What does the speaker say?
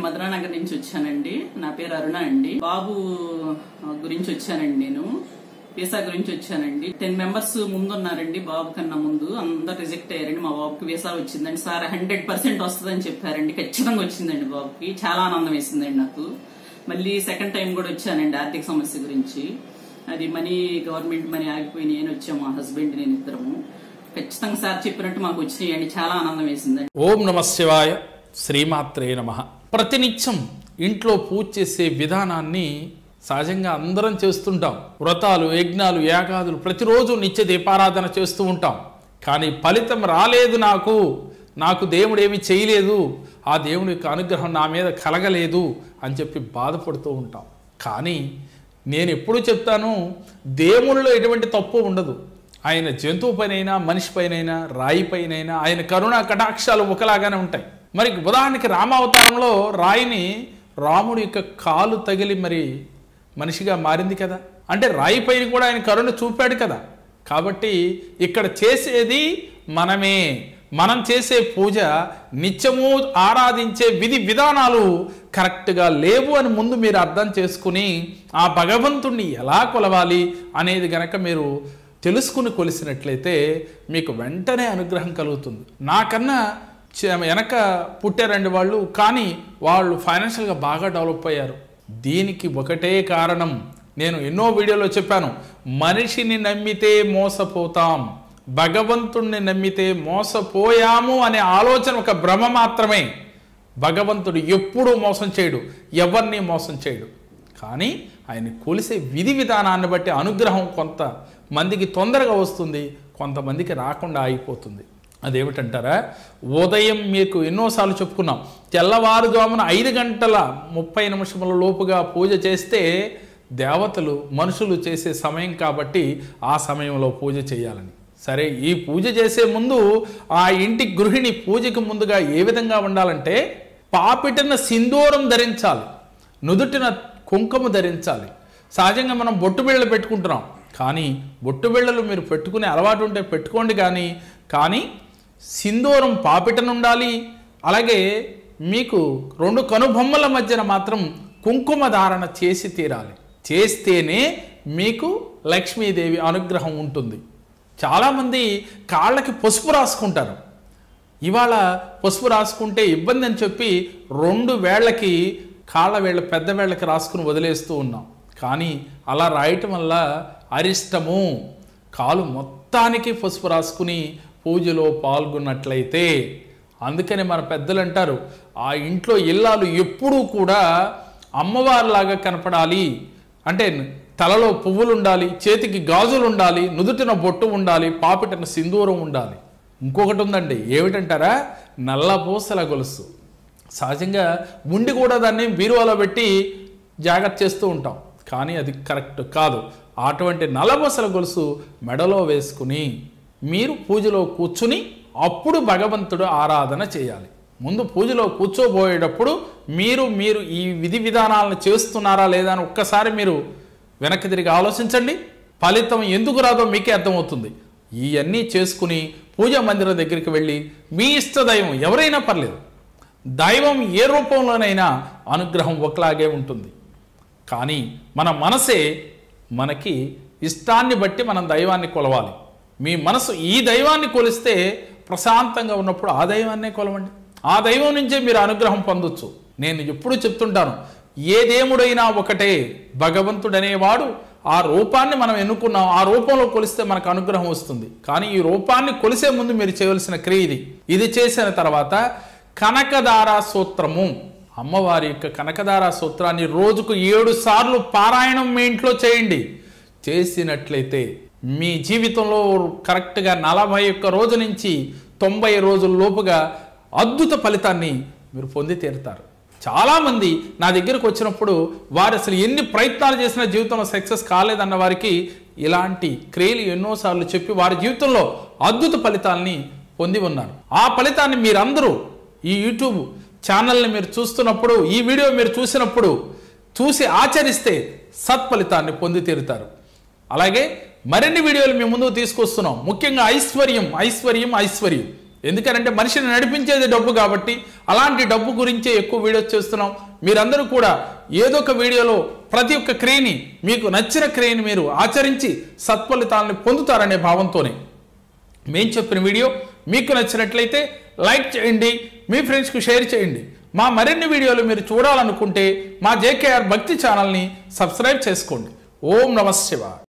మధురానగర్ నుంచి వచ్చానండి నా పేరు అరుణ అండి బాబు ఆ, గురించి వచ్చానండి నేను వీసా గురించి వచ్చానండి టెన్ మెంబర్స్ ముందున్నారండి బాబు కన్నా ముందు అందరు రిజెక్ట్ అయ్యారండి మా బాబుకి వీసా వచ్చిందండి సార్ హండ్రెడ్ పర్సెంట్ వస్తుందని చెప్పారండి ఖచ్చితంగా వచ్చిందండి బాబుకి చాలా ఆనందం వేసిందండి నాకు మళ్ళీ సెకండ్ టైం కూడా వచ్చానండి ఆర్థిక సమస్య గురించి అది మనీ గవర్నమెంట్ మనీ ఆగిపోయినాయి అని వచ్చాము మా హస్బెండ్ నేను ఇద్దరము ఖచ్చితంగా సార్ చెప్పినట్టు మాకు వచ్చినాయండి చాలా ఆనందం వేసిందండి ఓం నమ శివాయ శ్రీమాత్రే నమ ప్రతినిత్యం ఇంట్లో పూజ చేసే విధానాన్ని సహజంగా అందరం చేస్తుంటాం వ్రతాలు యజ్ఞాలు యాగాదులు ప్రతిరోజు నిత్య దీపారాధన చేస్తూ ఉంటాం కానీ ఫలితం రాలేదు నాకు నాకు దేవుడు ఏమి చేయలేదు ఆ దేవుని యొక్క అనుగ్రహం నా మీద కలగలేదు అని చెప్పి బాధపడుతూ ఉంటాం కానీ నేను ఎప్పుడు చెప్తాను దేవునిలో ఎటువంటి తప్పు ఉండదు ఆయన జంతువు పైనైనా మనిషి పైనైనా రాయి పైనైనా ఆయన కరుణ కటాక్షాలు ఒకలాగానే ఉంటాయి మరి ఉదాహరణకి రామావతారంలో రాయిని రాముడి యొక్క కాలు తగిలి మరి మనిషిగా మారింది కదా అంటే రాయి పైన కూడా ఆయన కరుణ చూపాడు కదా కాబట్టి ఇక్కడ చేసేది మనమే మనం చేసే పూజ నిత్యము ఆరాధించే విధి విధానాలు కరెక్ట్గా లేవు అని ముందు మీరు అర్థం చేసుకుని ఆ భగవంతుణ్ణి ఎలా కొలవాలి అనేది గనక మీరు తెలుసుకుని కొలిసినట్లయితే మీకు వెంటనే అనుగ్రహం కలుగుతుంది నాకన్నా చ- వెనక పుట్టారండి వాళ్ళు కానీ వాళ్ళు ఫైనాన్షియల్గా బాగా డెవలప్ అయ్యారు దీనికి ఒకటే కారణం నేను ఎన్నో వీడియోలో చెప్పాను మనిషిని నమ్మితే మోసపోతాం భగవంతుణ్ణి నమ్మితే మోసపోయాము అనే ఆలోచన ఒక భ్రమ మాత్రమే భగవంతుడు ఎప్పుడూ మోసం చేయడు ఎవరిని మోసం చేయడు కానీ ఆయన కొలిసే విధి విధానాన్ని బట్టి అనుగ్రహం కొంత మందికి తొందరగా వస్తుంది కొంతమందికి రాకుండా ఆగిపోతుంది అదేమిటంటారా ఉదయం మీకు ఎన్నోసార్లు చెప్పుకున్నాం తెల్లవారుజామున ఐదు గంటల ముప్పై నిమిషముల లోపుగా పూజ చేస్తే దేవతలు మనుషులు చేసే సమయం కాబట్టి ఆ సమయంలో పూజ చేయాలని సరే ఈ పూజ చేసే ముందు ఆ ఇంటి గృహిణి పూజకు ముందుగా ఏ విధంగా ఉండాలంటే పాపిటన సింధూరం ధరించాలి నుదుటిన కుంకుమ ధరించాలి సహజంగా మనం బొట్టు బిళ్ళలు పెట్టుకుంటున్నాం కానీ బొట్టు బిళ్ళలు మీరు పెట్టుకునే అలవాటు ఉంటే పెట్టుకోండి కానీ కానీ సింధూరం పాపిటను ఉండాలి అలాగే మీకు రెండు కనుబొమ్మల మధ్యన మాత్రం కుంకుమ ధారణ చేసి తీరాలి చేస్తేనే మీకు లక్ష్మీదేవి అనుగ్రహం ఉంటుంది చాలామంది కాళ్ళకి పసుపు రాసుకుంటారు ఇవాళ పసుపు రాసుకుంటే ఇబ్బంది అని చెప్పి రెండు వేళ్ళకి కాళ్ళ వేళ్ళ పెద్ద వేళ్ళకి రాసుకుని వదిలేస్తూ ఉన్నాం కానీ అలా రాయటం వల్ల అరిష్టము కాలు మొత్తానికి పసుపు రాసుకుని పూజలో పాల్గొన్నట్లయితే అందుకని మన పెద్దలు అంటారు ఆ ఇంట్లో ఇల్లాలు ఎప్పుడూ కూడా అమ్మవారిలాగా కనపడాలి అంటే తలలో పువ్వులు ఉండాలి చేతికి గాజులు ఉండాలి నుదుటిన బొట్టు ఉండాలి పాపిటన సింధూరం ఉండాలి ఇంకొకటి ఉందండి ఏమిటంటారా నల్లపూసల గొలుసు సహజంగా ఉండి కూడా దాన్ని బీరువాలో పెట్టి జాగ్రత్త చేస్తూ ఉంటాం కానీ అది కరెక్ట్ కాదు అటువంటి నల్లపూసల గొలుసు మెడలో వేసుకుని మీరు పూజలో కూర్చుని అప్పుడు భగవంతుడు ఆరాధన చేయాలి ముందు పూజలో కూర్చోబోయేటప్పుడు మీరు మీరు ఈ విధి విధానాలను చేస్తున్నారా లేదా అని ఒక్కసారి మీరు వెనక్కి తిరిగి ఆలోచించండి ఫలితం ఎందుకు రాదో మీకే అర్థమవుతుంది ఇవన్నీ చేసుకుని పూజా మందిరం దగ్గరికి వెళ్ళి మీ ఇష్ట దైవం ఎవరైనా పర్లేదు దైవం ఏ రూపంలోనైనా అనుగ్రహం ఒకలాగే ఉంటుంది కానీ మన మనసే మనకి ఇష్టాన్ని బట్టి మనం దైవాన్ని కొలవాలి మీ మనసు ఈ దైవాన్ని కొలిస్తే ప్రశాంతంగా ఉన్నప్పుడు ఆ దైవాన్నే కొలవండి ఆ దైవం నుంచే మీరు అనుగ్రహం పొందొచ్చు నేను ఎప్పుడు చెప్తుంటాను ఏ దేవుడైనా ఒకటే భగవంతుడనేవాడు ఆ రూపాన్ని మనం ఎన్నుకున్నాం ఆ రూపంలో కొలిస్తే మనకు అనుగ్రహం వస్తుంది కానీ ఈ రూపాన్ని కొలిసే ముందు మీరు చేయవలసిన క్రియ ఇది ఇది చేసిన తర్వాత కనకదార సూత్రము అమ్మవారి యొక్క కనకదార సూత్రాన్ని రోజుకు ఏడు సార్లు పారాయణం మీ ఇంట్లో చేయండి చేసినట్లయితే మీ జీవితంలో కరెక్ట్గా నలభై ఒక్క రోజు నుంచి తొంభై రోజుల లోపుగా అద్భుత ఫలితాన్ని మీరు పొంది తీరుతారు చాలామంది నా దగ్గరకు వచ్చినప్పుడు వారు అసలు ఎన్ని ప్రయత్నాలు చేసినా జీవితంలో సక్సెస్ కాలేదన్న వారికి ఇలాంటి క్రియలు ఎన్నోసార్లు చెప్పి వారి జీవితంలో అద్భుత ఫలితాలని పొంది ఉన్నారు ఆ ఫలితాన్ని మీరందరూ ఈ యూట్యూబ్ ఛానల్ని మీరు చూస్తున్నప్పుడు ఈ వీడియో మీరు చూసినప్పుడు చూసి ఆచరిస్తే సత్ఫలితాన్ని పొంది తీరుతారు అలాగే మరిన్ని వీడియోలు మీ ముందుకు తీసుకొస్తున్నాం ముఖ్యంగా ఐశ్వర్యం ఐశ్వర్యం ఐశ్వర్యం ఎందుకంటే మనిషిని నడిపించేది డబ్బు కాబట్టి అలాంటి డబ్బు గురించే ఎక్కువ వీడియోస్ చేస్తున్నాం మీరందరూ కూడా ఏదో ఒక వీడియోలో ప్రతి ఒక్క క్రియని మీకు నచ్చిన క్రియని మీరు ఆచరించి సత్ఫలితాలను పొందుతారనే భావంతోనే మేము చెప్పిన వీడియో మీకు నచ్చినట్లయితే లైక్ చేయండి మీ ఫ్రెండ్స్కి షేర్ చేయండి మా మరిన్ని వీడియోలు మీరు చూడాలనుకుంటే మా జేకేఆర్ భక్తి ఛానల్ని సబ్స్క్రైబ్ చేసుకోండి ఓం నమ శివాయ